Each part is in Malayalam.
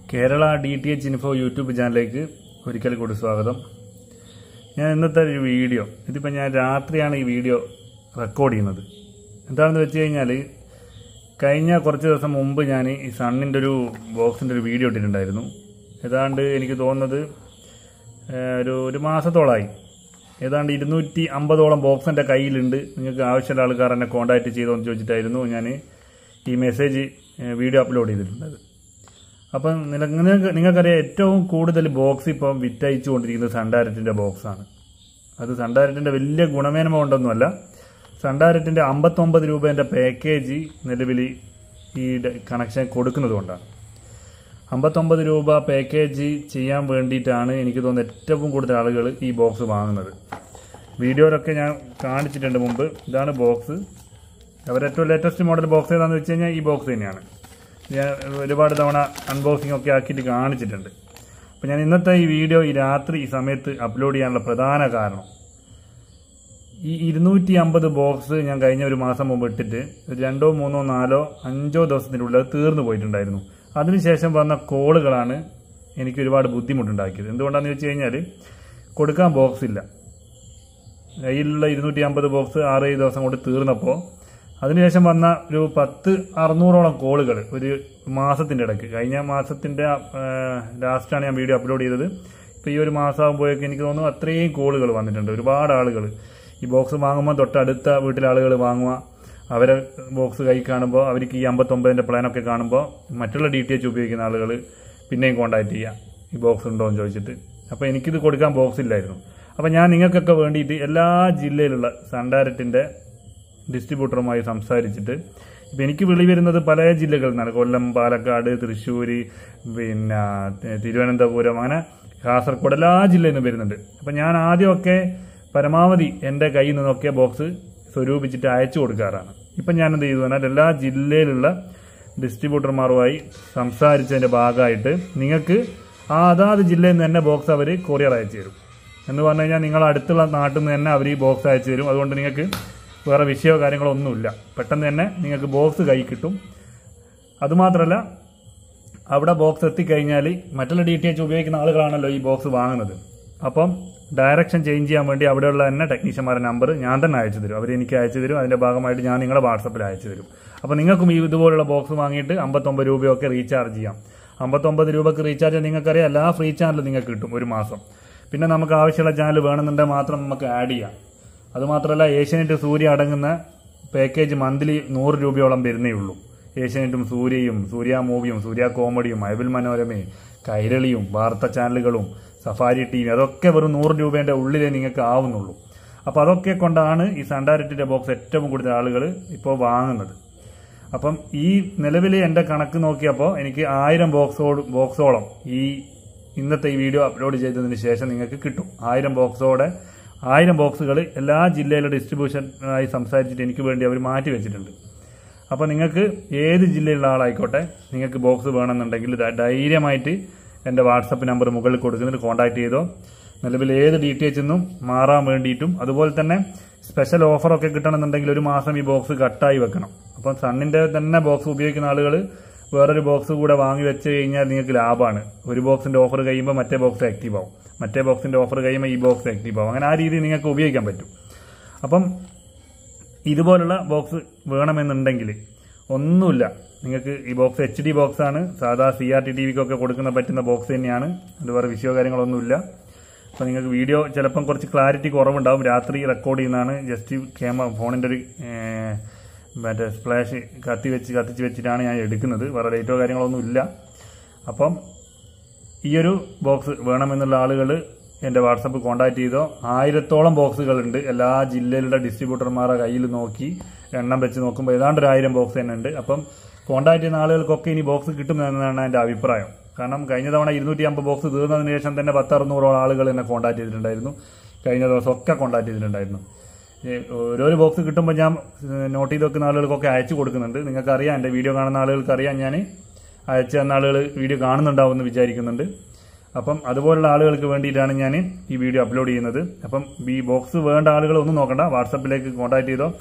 Kerala D T H info YouTube ചാനലിലേക്ക് ഒരിക്കൽ കൂടി സ്വാഗതം ഞാൻ ഇന്നത്തെ ഒരു വീഡിയോ ഇതിപ്പോൾ ഞാൻ രാത്രിയാണ് ഈ വീഡിയോ റെക്കോർഡ് ചെയ്യുന്നത് എന്താണെന്ന് വെച്ച് കഴിഞ്ഞാൽ കഴിഞ്ഞ കുറച്ച് ദിവസം മുമ്പ് ഞാൻ ഈ സണ്ണിൻ്റെ ഒരു ബോക്സിൻ്റെ ഒരു വീഡിയോ ഇട്ടിട്ടുണ്ടായിരുന്നു ഏതാണ്ട് എനിക്ക് തോന്നുന്നത് ഏഹ്, ഒരു ഒരു മാസത്തോളമായി ഏതാണ്ട് ഇരുന്നൂറ്റി അമ്പതോളം ബോക്സ് എൻ്റെ കയ്യിലുണ്ട് നിങ്ങൾക്ക് ആവശ്യമുള്ള ആൾക്കാർ എന്നെ കോൺടാക്റ്റ് ചെയ്തോ എന്ന് ചോദിച്ചിട്ടായിരുന്നു ഞാൻ ഈ മെസ്സേജ് ഏഹ്, വീഡിയോ അപ്ലോഡ് ചെയ്തിട്ടുള്ളത് അപ്പം നിന- നിങ്ങൾക്ക് നിങ്ങൾക്കറിയാം ഏറ്റവും കൂടുതൽ ബോക്സ് ഇപ്പം വിറ്റയച്ചു കൊണ്ടിരിക്കുന്നത് സണ്ടാരറ്റിൻ്റെ ബോക്സാണ് അത് സണ്ടാരറ്റിൻ്റെ വലിയ ഗുണമേന്മ കൊണ്ടൊന്നുമല്ല സണ്ടാരറ്റിൻ്റെ അമ്പത്തൊമ്പത് രൂപേൻ്റെ പാക്കേജ് നിലവിൽ ഈ ഡ- കണക്ഷൻ കൊടുക്കുന്നത് കൊണ്ടാണ് അമ്പത്തൊമ്പത് രൂപ പാക്കേജ് ചെയ്യാൻ വേണ്ടിയിട്ടാണ് എനിക്ക് തോന്നുന്നത് ഏറ്റവും കൂടുതൽ ആളുകൾ ഈ ബോക്സ് വാങ്ങുന്നത് വീഡിയോയിലൊക്കെ ഞാൻ കാണിച്ചിട്ടുണ്ട് മുമ്പ് ഇതാണ് ബോക്സ് അവരുടെ ഏറ്റവും ലേറ്റസ്റ്റ് മോഡൽ ബോക്സ് ഏതാണെന്ന് വെച്ച് കഴിഞ്ഞാൽ ഈ ബോക്സ് തന്നെയാണ് ഞാൻ ഒരുപാട് തവണ അൺബോക്സിംഗ് ഒക്കെ ആക്കിയിട്ട് കാണിച്ചിട്ടുണ്ട് അപ്പോൾ ഞാൻ ഇന്നത്തെ ഈ വീഡിയോ ഈ രാത്രി ഈ സമയത്ത് അപ്ലോഡ് ചെയ്യാനുള്ള പ്രധാന കാരണം ഈ ഇരുന്നൂറ്റി അമ്പത് ബോക്സ് ഞാൻ കഴിഞ്ഞ ഒരു മാസം മുമ്പ് ഇട്ടിട്ട് ഒരു രണ്ടോ മൂന്നോ നാലോ അഞ്ചോ ദിവസത്തിനുള്ളിൽ അത് തീർന്നു പോയിട്ടുണ്ടായിരുന്നു അതിനുശേഷം വന്ന കോളുകളാണ് എനിക്ക് ഒരുപാട് ബുദ്ധിമുട്ടുണ്ടാക്കിയത് എന്തുകൊണ്ടാണെന്ന് വെച്ച് കഴിഞ്ഞാൽ കൊടുക്കാൻ ബോക്സ് ഇല്ല കയ്യിലുള്ള ഇരുന്നൂറ്റി അമ്പത് ബോക്സ് ആറ് ഏഴ് ദിവസം കൊണ്ട് തീർന്നപ്പോൾ അതിനുശേഷം വന്ന ഒരു പത്ത് അറുന്നൂറോളം കോളുകൾ ഒരു മാസത്തിൻ്റെ ഇടയ്ക്ക് കഴിഞ്ഞ മാസത്തിൻ്റെ ലാസ്റ്റാണ് ഞാൻ വീഡിയോ അപ്ലോഡ് ചെയ്തത് ഇപ്പോൾ ഈ ഒരു മാസമാകുമ്പോഴേക്കും എനിക്ക് തോന്നുന്നു അത്രയും കോളുകൾ വന്നിട്ടുണ്ട് ഒരുപാട് ആളുകൾ ഈ ബോക്സ് വാങ്ങുമ്പോൾ തൊട്ടടുത്ത വീട്ടിലെ ആളുകൾ വാങ്ങുക അവരെ ബോക്സ് കൈ കാണുമ്പോൾ അവർക്ക് ഈ അമ്പത്തൊമ്പതിൻ്റെ പ്ലാനൊക്കെ കാണുമ്പോൾ മറ്റുള്ള ഡി ടി എച്ച് ഉപയോഗിക്കുന്ന ആളുകൾ പിന്നെയും കോൺടാക്ട് ചെയ്യാം ഈ ബോക്സ് ഉണ്ടോ എന്ന് ചോദിച്ചിട്ട് അപ്പോൾ എനിക്കിത് കൊടുക്കാൻ ബോക്സ് ഇല്ലായിരുന്നു അപ്പോൾ ഞാൻ നിങ്ങൾക്കൊക്കെ വേണ്ടിയിട്ട് എല്ലാ ജില്ലയിലുള്ള സണ്ടാരറ്റിൻ്റെ ഡിസ്ട്രിബ്യൂട്ടറുമായി സംസാരിച്ചിട്ട് ഇപ്പം എനിക്ക് വിളി വരുന്നത് പല ജില്ലകളിൽ നിന്നാണ് കൊല്ലം പാലക്കാട് തൃശ്ശൂർ പിന്നെ തി- തിരുവനന്തപുരം അങ്ങനെ കാസർഗോഡ് എല്ലാ ജില്ലയിൽ നിന്നും വരുന്നുണ്ട് അപ്പം ഞാൻ ആദ്യമൊക്കെ പരമാവധി എൻ്റെ കയ്യിൽ നിന്നൊക്കെ ബോക്സ് സ്വരൂപിച്ചിട്ട് അയച്ചു കൊടുക്കാറാണ് ഇപ്പം ഞാൻ എന്ത് ചെയ്തു പറഞ്ഞാൽ എല്ലാ ജില്ലയിലുള്ള ഡിസ്ട്രിബ്യൂട്ടർമാരുമായി സംസാരിച്ചതിൻ്റെ ഭാഗമായിട്ട് നിങ്ങൾക്ക് ആ അതാത് ജില്ലയിൽ നിന്ന് തന്നെ ബോക്സ് അവർ കൊറിയർ അയച്ചു തരും എന്ന് പറഞ്ഞു കഴിഞ്ഞാൽ നിങ്ങൾ അടുത്തുള്ള നാട്ടിൽ നിന്ന് തന്നെ അവർ ഈ ബോക്സ് അയച്ചു തരും അതുകൊണ്ട് നിങ്ങൾക്ക് വേറെ വിഷയമോ കാര്യങ്ങളോ ഒന്നുമില്ല പെട്ടെന്ന് തന്നെ നിങ്ങൾക്ക് ബോക്സ് കൈ കിട്ടും അതുമാത്രമല്ല അവിടെ ബോക്സ് എത്തിക്കഴിഞ്ഞാൽ മറ്റുള്ള ഡി ടി എച്ച് ഉപയോഗിക്കുന്ന ആളുകളാണല്ലോ ഈ ബോക്സ് വാങ്ങുന്നത് അപ്പം ഡയറക്ഷൻ ചേഞ്ച് ചെയ്യാൻ വേണ്ടി അവിടെയുള്ള തന്നെ ടെക്നീഷ്യന്മാരുടെ നമ്പർ ഞാൻ തന്നെ അയച്ചു തരും അവർ എനിക്ക് അയച്ചു തരും അതിൻ്റെ ഭാഗമായിട്ട് ഞാൻ നിങ്ങളുടെ വാട്സപ്പിൽ അയച്ചു തരും അപ്പോൾ നിങ്ങൾക്കും ഈ ഇതുപോലുള്ള ബോക്സ് വാങ്ങിയിട്ട് അമ്പത്തൊമ്പത് രൂപയൊക്കെ റീചാർജ് ചെയ്യാം അമ്പത്തൊമ്പത് രൂപക്ക് റീചാർജ് നിങ്ങൾക്കറിയാം എല്ലാ ഫ്രീ ചാനൽ നിങ്ങൾക്ക് കിട്ടും ഒരു മാസം പിന്നെ നമുക്ക് ആവശ്യമുള്ള ചാനൽ വേണമെന്നുണ്ടെങ്കിൽ മാത്രം നമുക്ക് ആഡ് ചെയ്യാം അതുമാത്രമല്ല ഏഷ്യാനെറ്റ് സൂര്യ അടങ്ങുന്ന പാക്കേജ് മന്ത്ലി നൂറ് രൂപയോളം വരുന്നേ ഉള്ളൂ ഏഷ്യാനെറ്റും സൂര്യയും സൂര്യ മൂവിയും സൂര്യ കോമഡിയും ഐബിൾ മനോരമയും കൈരളിയും വാർത്താ ചാനലുകളും സഫാരി ടി വി അതൊക്കെ വെറും നൂറ് രൂപേൻ്റെ ഉള്ളിലേ നിങ്ങൾക്ക് ആവുന്നുള്ളൂ അപ്പോൾ അതൊക്കെ കൊണ്ടാണ് ഈ സണ്ടാരറ്റിൻ്റെ ബോക്സ് ഏറ്റവും കൂടുതൽ ആളുകൾ ഇപ്പോൾ വാങ്ങുന്നത് അപ്പം ഈ നിലവിൽ എൻ്റെ കണക്ക് നോക്കിയപ്പോൾ എനിക്ക് ആയിരം ബോക്സോട് ബോക്സോളം ഈ ഇന്നത്തെ ഈ വീഡിയോ അപ്ലോഡ് ചെയ്തതിന് ശേഷം നിങ്ങൾക്ക് കിട്ടും ആയിരം ബോക്സോടെ ആയിരം ബോക്സുകൾ എല്ലാ ജില്ലയിലെ ഡിസ്ട്രിബ്യൂഷൻ ആയി സംസാരിച്ചിട്ട് എനിക്ക് വേണ്ടി അവർ മാറ്റി വെച്ചിട്ടുണ്ട് അപ്പോൾ നിങ്ങൾക്ക് ഏത് ജില്ലയിലുള്ള ആളായിക്കോട്ടെ നിങ്ങൾക്ക് ബോക്സ് വേണമെന്നുണ്ടെങ്കിൽ ധ- ധൈര്യമായിട്ട് എൻ്റെ വാട്സപ്പ് നമ്പർ മുകളിൽ കൊടുക്കുന്നിട്ട് കോൺടാക്ട് ചെയ്തോ നിലവിൽ ഏത് ഡി ടി എച്ച് നിന്നും മാറാൻ വേണ്ടിയിട്ടും അതുപോലെ തന്നെ സ്പെഷ്യൽ ഓഫറൊക്കെ കിട്ടണമെന്നുണ്ടെങ്കിൽ ഒരു മാസം ഈ ബോക്സ് കട്ടായി വെക്കണം അപ്പം സണ്ണിൻ്റെ തന്നെ ബോക്സ് ഉപയോഗിക്കുന്ന ആളുകൾ വേറൊരു ബോക്സ് കൂടെ വാങ്ങി വെച്ച് കഴിഞ്ഞാൽ നിങ്ങൾക്ക് ലാഭമാണ് ഒരു ബോക്സിൻ്റെ ഓഫർ കഴിയുമ്പോൾ മറ്റേ ബോക്സ് ആക്റ്റീവ് ആവും മറ്റേ ബോക്സിൻ്റെ ഓഫർ കഴിയുമ്പോൾ ഈ ബോക്സ് ആക്റ്റീവ് ആവും അങ്ങനെ ആ രീതിയിൽ നിങ്ങൾക്ക് ഉപയോഗിക്കാൻ പറ്റും അപ്പം ഇതുപോലുള്ള ബോക്സ് വേണമെന്നുണ്ടെങ്കിൽ ഒന്നുമില്ല നിങ്ങൾക്ക് ഈ ബോക്സ് എച്ച് ഡി ബോക്സ് ആണ് സാധാ സി ആർ ടി ടി വിക്കൊക്കെ കൊടുക്കുന്ന പറ്റുന്ന ബോക്സ് തന്നെയാണ് അത് വേറെ വിഷയമോ കാര്യങ്ങളൊന്നുമില്ല അപ്പോൾ നിങ്ങൾക്ക് വീഡിയോ ചിലപ്പം കുറച്ച് ക്ലാരിറ്റി കുറവുണ്ടാവും രാത്രി റെക്കോർഡ് ചെയ്യുന്നതാണ് ജസ്റ്റ് ക്യാമറ ഫോണിൻ്റെ ഒരു ഏർ, മറ്റേ സ്പ്ലാഷ് കത്തി വെച്ച് കത്തിച്ച് വെച്ചിട്ടാണ് ഞാൻ എടുക്കുന്നത് വേറെ ലൈറ്റോ കാര്യങ്ങളൊന്നും ഇല്ല അപ്പം ഈ ഒരു ബോക്സ് വേണമെന്നുള്ള ആളുകൾ എൻ്റെ വാട്സപ്പ് കോൺടാക്ട് ചെയ്തോ ആയിരത്തോളം ബോക്സുകളുണ്ട് എല്ലാ ജില്ലയിലുള്ള ഡിസ്ട്രിബ്യൂട്ടർമാരുടെ കയ്യിൽ നോക്കി എണ്ണം വെച്ച് നോക്കുമ്പോൾ ഏതാണ്ട് ഒരു ആയിരം ബോക്സ് തന്നെ ഉണ്ട് അപ്പം കോൺടാക്ട് ചെയ്യുന്ന ആളുകൾക്കൊക്കെ ഇനി ബോക്സ് കിട്ടുമെന്നാണ് എൻ്റെ അഭിപ്രായം കാരണം കഴിഞ്ഞ തവണ ഇരുന്നൂറ്റി അമ്പത് ബോക്സ് തീർന്നതിന് ശേഷം തന്നെ പത്തറുന്നൂറോളം ആളുകൾ എന്നെ കോൺടാക്ട് ചെയ്തിട്ടുണ്ടായിരുന്നു കഴിഞ്ഞ ദിവസം ഒക്കെ കോൺടാക്ട് ചെയ്തിട്ടുണ്ടായിരുന്നു ഏ, ഓരോരോ ബോക്സ് കിട്ടുമ്പോൾ ഞാൻ ഏ, നോട്ട് ചെയ്ത് വെക്കുന്ന ആളുകൾക്കൊക്കെ അയച്ചു കൊടുക്കുന്നുണ്ട് നിങ്ങൾക്കറിയാം എൻ്റെ വീഡിയോ കാണുന്ന ആളുകൾക്ക് അറിയാം ഞാൻ അയച്ചു തന്ന ആളുകൾ വീഡിയോ കാണുന്നുണ്ടാവും എന്ന് വിചാരിക്കുന്നുണ്ട് അപ്പം അതുപോലുള്ള ആളുകൾക്ക് വേണ്ടിയിട്ടാണ് ഞാൻ ഈ വീഡിയോ അപ്ലോഡ് ചെയ്യുന്നത് അപ്പം ഈ ബോക്സ് വേണ്ട ആളുകൾ ഒന്നും നോക്കണ്ട വാട്സപ്പിലേക്ക് കോൺടാക്ട് ചെയ്തോ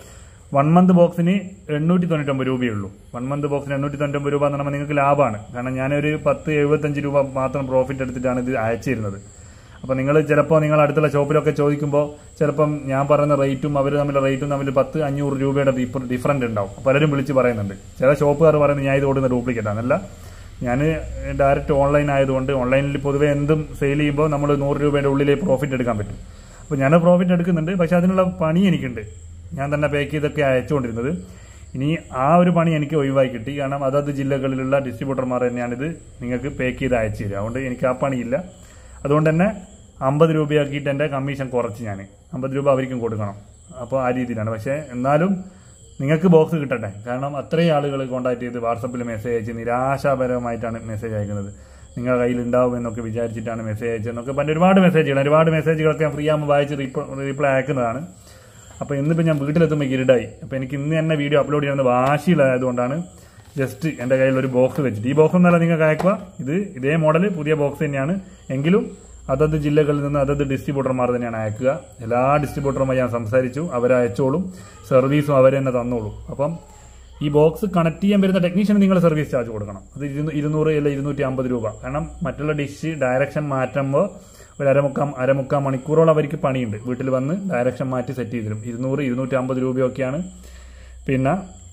വൺ മന്ത് ബോക്സിന് എണ്ണൂറ്റി തൊണ്ണൂറ്റൊമ്പത് രൂപയേ ഉള്ളൂ വൺ മന്ത് ബോക്സിന് എണ്ണൂറ്റി തൊണ്ണൂറ്റൊമ്പത് രൂപ എന്ന് പറയുമ്പോൾ നിങ്ങൾക്ക് ലാഭമാണ് കാരണം ഞാനൊരു പത്ത് എഴുപത്തഞ്ച് രൂപ മാത്രം പ്രോഫിറ്റ് എടുത്തിട്ടാണ് ഇത് അയച്ചിരുന്നത് അപ്പോൾ നിങ്ങൾ ചിലപ്പോൾ നിങ്ങൾ അടുത്തുള്ള ഷോപ്പിലൊക്കെ ചോദിക്കുമ്പോൾ ചിലപ്പം ഞാൻ പറയുന്ന റേറ്റും അവർ തമ്മിലുള്ള റേറ്റും തമ്മിൽ പത്ത് അഞ്ഞൂറ് രൂപയുടെ ഡിഫറൻറ്റ് ഉണ്ടാവും പലരും വിളിച്ച് പറയുന്നുണ്ട് ചില ഷോപ്പുകാർ പറയുന്നത് ഞാൻ ഇത് കൊടുക്കുന്ന ഡ്യൂപ്ലിക്കേറ്റ് ആണല്ല ഞാൻ ഡയറക്റ്റ് ഓൺലൈൻ ആയതുകൊണ്ട് ഓൺലൈനിൽ പൊതുവേ എന്തും സെയിൽ ചെയ്യുമ്പോൾ നമ്മൾ നൂറ് രൂപയുടെ ഉള്ളിലേ പ്രോഫിറ്റ് എടുക്കാൻ പറ്റും അപ്പോൾ ഞാൻ പ്രോഫിറ്റ് എടുക്കുന്നുണ്ട് പക്ഷേ അതിനുള്ള പണി എനിക്കുണ്ട് ഞാൻ തന്നെ പാക്ക് ചെയ്തൊക്കെ അയച്ചുകൊണ്ടിരുന്നത് ഇനി ആ ഒരു പണി എനിക്ക് ഒഴിവായി കിട്ടി കാരണം അതത് ജില്ലകളിലുള്ള ഡിസ്ട്രിബ്യൂട്ടർമാർ തന്നെയാണിത് നിങ്ങൾക്ക് പാക്ക് ചെയ്ത് അയച്ചു തരിക അതുകൊണ്ട് എനിക്ക് ആ പണിയില്ല അതുകൊണ്ട് തന്നെ അമ്പത് രൂപയാക്കിയിട്ട് എൻ്റെ കമ്മീഷൻ കുറച്ച് ഞാൻ അമ്പത് രൂപ അവർക്കും കൊടുക്കണം അപ്പോൾ ആ രീതിയിലാണ് പക്ഷേ എന്നാലും നിങ്ങൾക്ക് ബോക്സ് കിട്ടട്ടെ കാരണം അത്രയും ആളുകൾ കോൺടാക്ട് ചെയ്ത് വാട്സപ്പിൽ മെസ്സേജ് അയച്ച് നിരാശാപരമായിട്ടാണ് മെസ്സേജ് അയക്കുന്നത് നിങ്ങളുടെ കയ്യിൽ ഉണ്ടാവും എന്നൊക്കെ വിചാരിച്ചിട്ടാണ് മെസ്സേജ് അയച്ചതെന്നൊക്കെ പറഞ്ഞ് ഒരുപാട് മെസ്സേജുകൾ ഒരുപാട് മെസ്സേജുകളൊക്കെ ഞാൻ ഫ്രീ ആകുമ്പോൾ വായിച്ച് റീപ്ലൈ അയക്കുന്നതാണ് അപ്പോൾ ഇന്നിപ്പോൾ ഞാൻ വീട്ടിലെത്തുമ്പോൾ ഇരുടായി അപ്പോൾ എനിക്ക് ഇന്ന് തന്നെ വീഡിയോ അപ്ലോഡ് ചെയ്യുന്നത് വാശിയിലായതുകൊണ്ടാണ് ജസ്റ്റ് എൻ്റെ കയ്യിൽ ഒരു ബോക്സ് വെച്ചിട്ട് ഈ ബോക്സ് എന്നല്ല നിങ്ങൾക്ക് അയക്കുക ഇത് ഇതേ മോഡൽ പുതിയ ബോക്സ് തന്നെയാണ് എങ്കിലും അതത് ജില്ലകളിൽ നിന്ന് അതത് ഡിസ്ട്രിബ്യൂട്ടർമാർ തന്നെയാണ് അയക്കുക എല്ലാ ഡിസ്ട്രിബ്യൂട്ടറുമായി ഞാൻ സംസാരിച്ചു അവരെ അയച്ചോളും സർവീസും അവർ തന്നെ തന്നോളൂ അപ്പം ഈ ബോക്സ് കണക്ട് ചെയ്യാൻ വരുന്ന ടെക്നീഷ്യന് നിങ്ങൾ സർവീസ് ചാർജ് കൊടുക്കണം അത് ഇരുന്നൂ- ഇരുന്നൂറ് അല്ല ഇരുന്നൂറ്റി അമ്പത് രൂപ കാരണം മറ്റുള്ള ഡിഷ് ഡയറക്ഷൻ മാറ്റുമ്പോൾ ഒരു അരമുക്കാൽ അരമുക്കാൽ മണിക്കൂറോളം അവർക്ക് പണിയുണ്ട് വീട്ടിൽ വന്ന് ഡയറക്ഷൻ മാറ്റി സെറ്റ് ചെയ്ത് തരും ഇരുന്നൂറ് ഇരുന്നൂറ്റി അമ്പത് രൂപയൊക്കെയാണ് പിന്നെ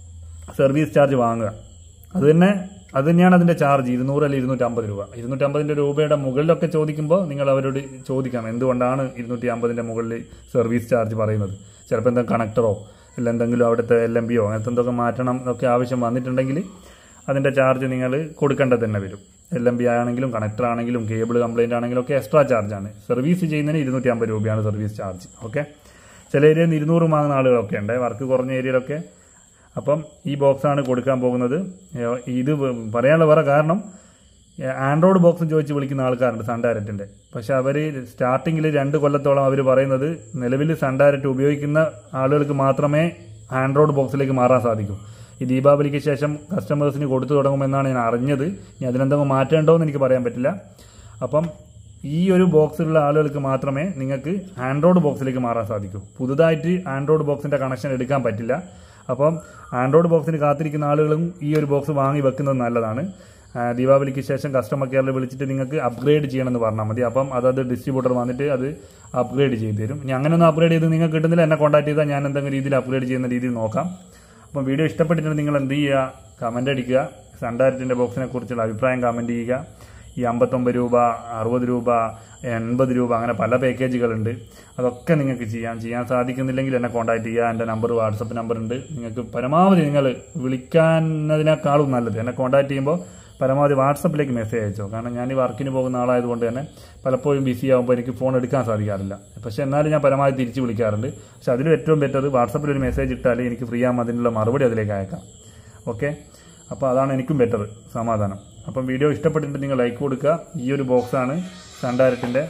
സർവീസ് ചാർജ് വാങ്ങുക അത് തന്നെ അത് തന്നെയാണ് അതിന്റെ ചാർജ് ഇരുന്നൂറ് അല്ലെങ്കിൽ ഇരുന്നൂറ്റി അമ്പത് രൂപ ഇരുന്നൂറ്റി അമ്പതിന്റെ രൂപയുടെ മുകളിലൊക്കെ ചോദിക്കുമ്പോൾ നിങ്ങൾ അവരോട് ചോദിക്കാം എന്തുകൊണ്ടാണ് ഇരുന്നൂറ്റി അമ്പതിന്റെ മുകളിൽ സർവീസ് ചാർജ് പറയുന്നത് ചിലപ്പോൾ എന്തെങ്കിലും കണക്ടറോ അല്ല എന്തെങ്കിലും അവിടുത്തെ എൽ എം ബിയോ അങ്ങനത്തെ എന്തൊക്കെ മാറ്റണം എന്നൊക്കെ ആവശ്യം വന്നിട്ടുണ്ടെങ്കിൽ അതിന്റെ ചാർജ് നിങ്ങൾ കൊടുക്കേണ്ടത് തന്നെ വരും എൽ എം ബി ആണെങ്കിലും കണക്ടർ ആണെങ്കിലും കേബിൾ കംപ്ലൈന്റ് ആണെങ്കിലും ഒക്കെ എക്സ്ട്രാ ചാർജാണ് സർവീസ് ചെയ്യുന്നതിന് ഇരുന്നൂറ്റി അമ്പത് രൂപയാണ് സർവീസ് ചാർജ് ഓക്കെ ചില ഏരിയയിൽ നിന്ന് ഇരുന്നൂറ് വാങ്ങുന്ന ആളുകളൊക്കെ ഉണ്ട് വർക്ക് കുറഞ്ഞ ഏരിയയിലൊക്കെ അപ്പം ഈ ബോക്സാണ് കൊടുക്കാൻ പോകുന്നത് ഏഹ് ഇത് വ- പറയാനുള്ള വേറെ കാരണം ആൻഡ്രോയിഡ് ബോക്സും ചോദിച്ച് വിളിക്കുന്ന ആൾക്കാരുണ്ട് സൺ ഡയറക്റ്റിൻ്റെ പക്ഷെ അവർ സ്റ്റാർട്ടിങ്ങിൽ രണ്ട് കൊല്ലത്തോളം അവർ പറയുന്നത് നിലവിൽ സൺ ഡയറക്റ്റ് ഉപയോഗിക്കുന്ന ആളുകൾക്ക് മാത്രമേ ആൻഡ്രോയിഡ് ബോക്സിലേക്ക് മാറാൻ സാധിക്കൂ ഈ ദീപാവലിക്ക് ശേഷം കസ്റ്റമേഴ്സിന് കൊടുത്തു തുടങ്ങുമെന്നാണ് ഞാൻ അറിഞ്ഞത് ഇനി അതിലെന്തെങ്കിലും മാറ്റേണ്ടോ എന്ന് എനിക്ക് പറയാൻ പറ്റില്ല അപ്പം ഈ ഒരു ബോക്സിലുള്ള ആളുകൾക്ക് മാത്രമേ നിങ്ങൾക്ക് ആൻഡ്രോയിഡ് ബോക്സിലേക്ക് മാറാൻ സാധിക്കൂ പുതുതായിട്ട് ആൻഡ്രോയിഡ് ബോക്സിന്റെ കണക്ഷൻ എടുക്കാൻ പറ്റില്ല അപ്പം ആൻഡ്രോയിഡ് ബോക്സിന് കാത്തിരിക്കുന്ന ആളുകളും ഈ ഒരു ബോക്സ് വാങ്ങി വെക്കുന്നത് നല്ലതാണ് ആ, ദീപാവലിക്ക് ശേഷം കസ്റ്റമർ കെയറിൽ വിളിച്ചിട്ട് നിങ്ങൾക്ക് അപ്ഗ്രേഡ് ചെയ്യണമെന്ന് പറഞ്ഞാൽ മതി അപ്പം അതത് ഡിസ്ട്രിബ്യൂട്ടർ വന്നിട്ട് അത് അപ്ഗ്രേഡ് ചെയ്ത് തരും ഇനി അങ്ങനെ ഒന്നും അപ്ഗ്രേഡ് ചെയ്ത് നിങ്ങൾക്ക് കിട്ടുന്നില്ല എന്നെ കോൺടാക്ട് ചെയ്താൽ ഞാൻ എന്തെങ്കിലും രീതിയിൽ അപ്ഗ്രേഡ് ചെയ്യുന്ന രീതിയിൽ നോക്കാം അപ്പം വീഡിയോ ഇഷ്ടപ്പെട്ടിട്ടുണ്ടെങ്കിൽ നിങ്ങൾ എന്ത് ചെയ്യുക കമൻ്റ് അടിക്കുക സണ്ടാരറ്റിൻ്റെ ബോക്സിനെ കുറിച്ചുള്ള അഭിപ്രായം കമൻറ്റ് ചെയ്യുക ഈ അമ്പത്തൊമ്പത് രൂപ അറുപത് രൂപ എൺപത് രൂപ അങ്ങനെ പല പാക്കേജുകളുണ്ട് അതൊക്കെ നിങ്ങൾക്ക് ചെയ്യാം ചെയ്യാൻ സാധിക്കുന്നില്ലെങ്കിൽ എന്നെ കോൺടാക്ട് ചെയ്യുക എൻ്റെ നമ്പർ വാട്സപ്പ് നമ്പർ ഉണ്ട് നിങ്ങൾക്ക് പരമാവധി നിങ്ങൾ വിളിക്കാനതിനേക്കാളും നല്ലത് എന്നെ കോൺടാക്ട് ചെയ്യുമ്പോൾ പരമാവധി വാട്സപ്പിലേക്ക് മെസ്സേജ് അയച്ചോ കാരണം ഞാൻ ഈ വർക്കിന് പോകുന്ന ആളായതുകൊണ്ട് തന്നെ പലപ്പോഴും ബിസി ആകുമ്പോൾ എനിക്ക് ഫോൺ എടുക്കാൻ സാധിക്കാറില്ല പക്ഷേ എന്നാലും ഞാൻ പരമാവധി തിരിച്ച് വിളിക്കാറുണ്ട് പക്ഷെ അതിലും ഏറ്റവും ബെറ്റർ വാട്സപ്പിൽ ഒരു മെസ്സേജ് ഇട്ടാൽ എനിക്ക് ഫ്രീ ആകുമ്പോൾ അതിനുള്ള മറുപടി അതിലേക്ക് അയക്കാം ഓക്കെ അപ്പോൾ അതാണ് എനിക്കും ബെറ്റർ സമാധാനം അപ്പം വീഡിയോ ഇഷ്ടപ്പെട്ടിട്ട് നിങ്ങൾ ലൈക്ക് കൊടുക്കുക ഈ ഒരു ബോക്സാണ് സൺഡയറക്റ്റിൻ്റെ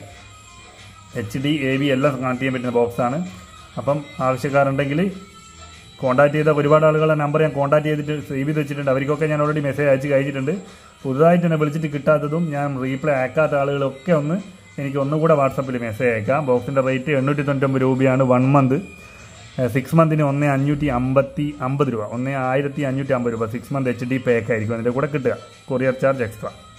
എച്ച് ഡി എ വി എല്ലാം കണക്ട് ചെയ്യാൻ പറ്റുന്ന ബോക്സാണ് അപ്പം ആവശ്യക്കാരുണ്ടെങ്കിൽ കോൺടാക്ട് ചെയ്ത ഒരുപാട് ആളുകളുടെ നമ്പർ ഞാൻ കോൺടാക്ട് ചെയ്തിട്ട് സേവ് ചെയ്ത് വെച്ചിട്ടുണ്ട് അവർക്കൊക്കെ ഞാൻ ഓൾറെഡി മെസ്സേജ് അയച്ച് കഴിഞ്ഞിട്ടുണ്ട് പുതുതായിട്ട് എന്നെ വിളിച്ചിട്ട് കിട്ടാത്തതും ഞാൻ റീപ്ലൈ അയക്കാത്ത ആളുകളൊക്കെ ഒന്ന് എനിക്ക് ഒന്നുകൂടെ വാട്സപ്പിൽ മെസ്സേജ് അയക്കാം ബോക്സിൻ്റെ റേറ്റ് എണ്ണൂറ്റി തൊണ്ണൂറ്റൊമ്പത് രൂപയാണ് വൺ മന്ത് സിക്സ് മന്തിന് ഒന്ന് അഞ്ഞൂറ്റി അമ്പത്തി അമ്പത് രൂപ ഒന്ന് ആയിരത്തി അഞ്ഞൂറ്റി അമ്പത് രൂപ six month H D pack ആയിരിക്കും അതിൻ്റെ കൂടെ കിട്ടുക കൊറിയർ ചാർജ് എക്സ്ട്രാ